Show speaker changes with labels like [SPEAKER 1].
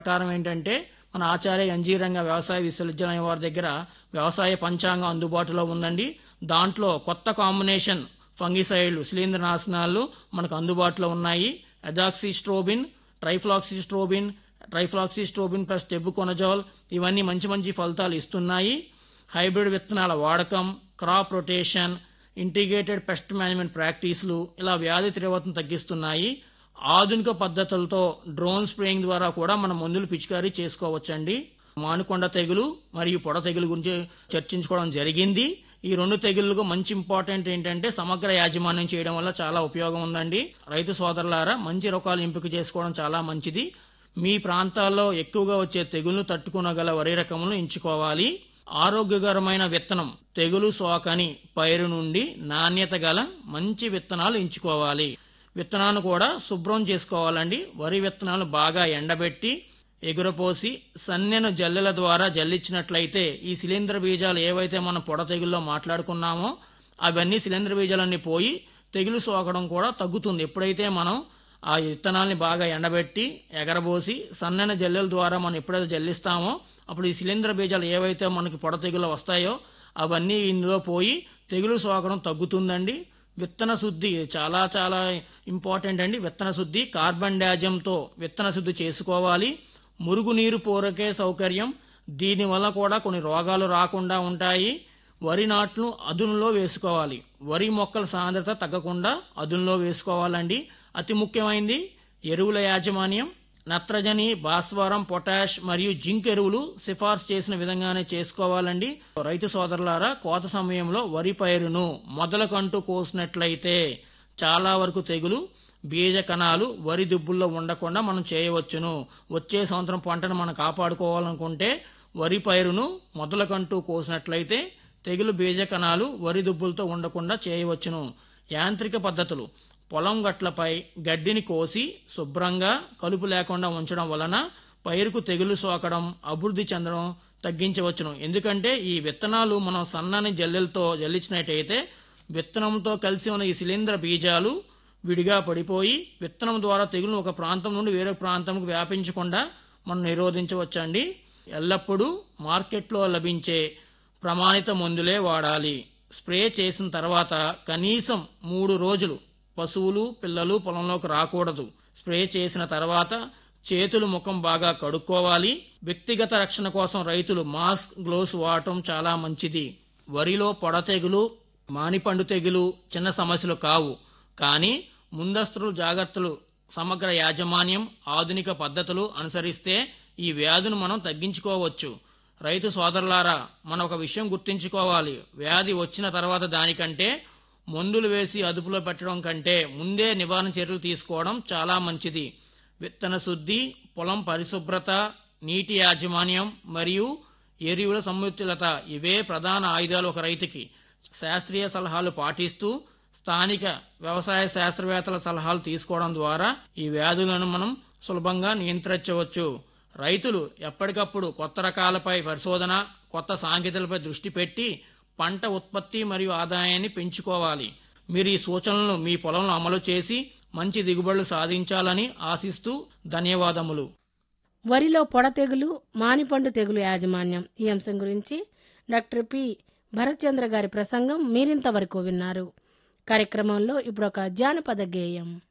[SPEAKER 1] ప్రకారం ఏంటంటే మన ఆచార్య ఎన్జీరంగ వ్యవసాయ విశ్వవిద్యాలయం వారి దగ్గర వ్యవసాయ పంచాంగం అందుబాటులో ఉందండి దాంట్లో కొత్త కాంబినేషన్ ఫంగిసైడ్లు శిలీంద్రనాశనాలు మనకు అందుబాటులో ఉన్నాయి azoxystrobin trifloxystrobin trifloxystrobin plus tebuconazole ఇవన్నీ మంచి మంచి ఫలితాలు ఇస్తున్నాయి హైబ్రిడ్ విత్తనాల వాడకం crop rotation integrated pest management ప్రాక్టీసులు ఇలా వ్యాధి తీవ్రతను తగ్గిస్తున్నాయి ఆధునిక పద్ధతులతో డ్రోన్ స్ప్రేయింగ్ ద్వారా కూడా మనం మందులు పిచికారీ చేసుకోవచ్చండి మానుకొండ తెగులు మరియు పొడ తెగులు గురించి చర్చించుకోవడం జరిగింది ఈ రెండు తెగుళ్లకు మంచి ఇంపార్టెంట్ ఏంటంటే సమగ్ర యాజమాన్యం చేయడం వల్ల చాలా ఉపయోగం ఉందండి రైతు సోదరులారా మంచి రకాలు ఎంపిక చేసుకోవడం చాలా మంచిది మీ ప్రాంతాల్లో ఎక్కువగా వచ్చే తెగుళ్లను తట్టుకునగల వరి రకములను ఎంచుకోవాలి ఆరోగ్యకరమైన విత్తనం తెగులు సోకని పైరు నుండి నాణ్యత గల మంచి విత్తనాలు ఎంచుకోవాలి విత్తనాన్ని కూడా శుభ్రం చేసుకోవాలండి వరి విత్తనాలు బాగా ఎండబెట్టి ఎగురపోసి సన్నెను జల్లెల ద్వారా జల్లించినట్లయితే ఈ శిలీంద్ర బీజాలు ఏవైతే మనం పొడ తెగుల్లో మాట్లాడుకున్నామో అవన్నీ శిలీంద్ర బీజాలన్నీ పోయి తెగులు సోకడం కూడా తగ్గుతుంది ఎప్పుడైతే మనం ఆ విత్తనాల్ని బాగా ఎండబెట్టి ఎగరబోసి సన్నని జల్లెల ద్వారా మనం ఎప్పుడైతే జల్లిస్తామో అప్పుడు ఈ శిలీంద్ర బీజాలు ఏవైతే మనకి పొడ తెగులు వస్తాయో అవన్నీ ఇందులో పోయి తెగులు సోకడం తగ్గుతుందండి విత్తన శుద్ధి చాలా చాలా ఇంపార్టెంట్ అండి విత్తన శుద్ధి కార్బన్ డాజంతో విత్తన శుద్ధి చేసుకోవాలి మురుగునీరు పూరకే సౌకర్యం దీనివల్ల కూడా కొన్ని రోగాలు రాకుండా ఉంటాయి వరి నాట్లు అదునులో వేసుకోవాలి వరి మొక్కల సాంద్రత తగ్గకుండా అదునులో వేసుకోవాలండి అతి ముఖ్యమైనది ఎరువుల యాజమాన్యం నత్రజని భాస్వరం పొటాష్ మరియు జింక్ ఎరువులు సిఫార్సు చేసిన విధంగానే చేసుకోవాలండి రైతు సోదరులారా కోత సమయంలో వరి పైరును మొదలకంటూ కోసినట్లయితే చాలా వరకు తెగులు బీజ కణాలు వరి దుబ్బుల్లో ఉండకుండా మనం చేయవచ్చును వచ్చే సంవత్సరం పంటను మనం కాపాడుకోవాలనుకుంటే వరి పైరును మొదలకంటూ కోసినట్లయితే తెగులు బీజ కణాలు వరి దుబ్బులతో ఉండకుండా చేయవచ్చును యాంత్రిక పద్ధతులు పొలం గట్లపై గడ్డిని కోసి శుభ్రంగా కలుపు లేకుండా ఉంచడం వలన పైరుకు తెగులు సోకడం అభివృద్ధి చెందడం తగ్గించవచ్చును ఎందుకంటే ఈ విత్తనాలు మనం సన్నని జల్లెలతో జల్లించినట్టయితే విత్తనంతో కలిసి ఉన్న ఈ శిలీంద్ర బీజాలు విడిగా పడిపోయి విత్తనం ద్వారా తెగులు ఒక ప్రాంతం నుండి వేరొక ప్రాంతంకు వ్యాపించకుండా మనం నిరోధించవచ్చండి ఎల్లప్పుడూ మార్కెట్లో లభించే ప్రమాణిత మందులే వాడాలి స్ప్రే చేసిన తర్వాత కనీసం మూడు రోజులు పశువులు పిల్లలు పొలంలోకి రాకూడదు స్ప్రే చేసిన తర్వాత చేతులు ముఖం బాగా కడుక్కోవాలి వ్యక్తిగత రక్షణ కోసం రైతులు మాస్క్ గ్లోవ్స్ వాడటం చాలా మంచిది వరిలో పొడ తెగులు మానిపండు తెగులు చిన్న సమస్యలు కావు కానీ ముందస్తులు జాగ్రత్తలు సమగ్ర యాజమాన్యం ఆధునిక పద్ధతులు అనుసరిస్తే ఈ వ్యాధిని మనం తగ్గించుకోవచ్చు రైతు సోదరులారా మనం ఒక విషయం గుర్తుంచుకోవాలి వ్యాధి వచ్చిన తర్వాత దానికంటే మందులు వేసి అదుపులో పెట్టడం కంటే ముందే నివారణ చర్యలు తీసుకోవడం చాలా మంచిది విత్తన శుద్ధి పొలం పరిశుభ్రత నీటి యాజమాన్యం మరియు ఎరువుల సమ్మిళిత ఇవే ప్రధాన ఆయుధాలు ఒక రైతుకి శాస్త్రీయ సలహాలు పాటిస్తూ స్థానిక వ్యవసాయ శాస్త్రవేత్తల సలహాలు తీసుకోవడం ద్వారా ఈ వ్యాధులను మనం సులభంగా నియంత్రించవచ్చు రైతులు ఎప్పటికప్పుడు కొత్త రకాలపై పరిశోధన కొత్త సాంకేతికలపై దృష్టి పెట్టి పంట ఉత్పత్తి మరియు ఆదాయాన్ని పెంచుకోవాలి మీరు ఈ సూచనలను మీ పొలంలో అమలు చేసి మంచి దిగుబడులు సాధించాలని ఆశిస్తూ ధన్యవాదములు
[SPEAKER 2] వరిలో పొడ తెగులు మానిపండు తెగులు యాజమాన్యం ఈ అంశం గురించి డాక్టర్ పి భరత్చంద్ర గారి ప్రసంగం మీరింతవరకు విన్నారు కార్యక్రమంలో ఇప్పుడు ఒక జానపద గేయం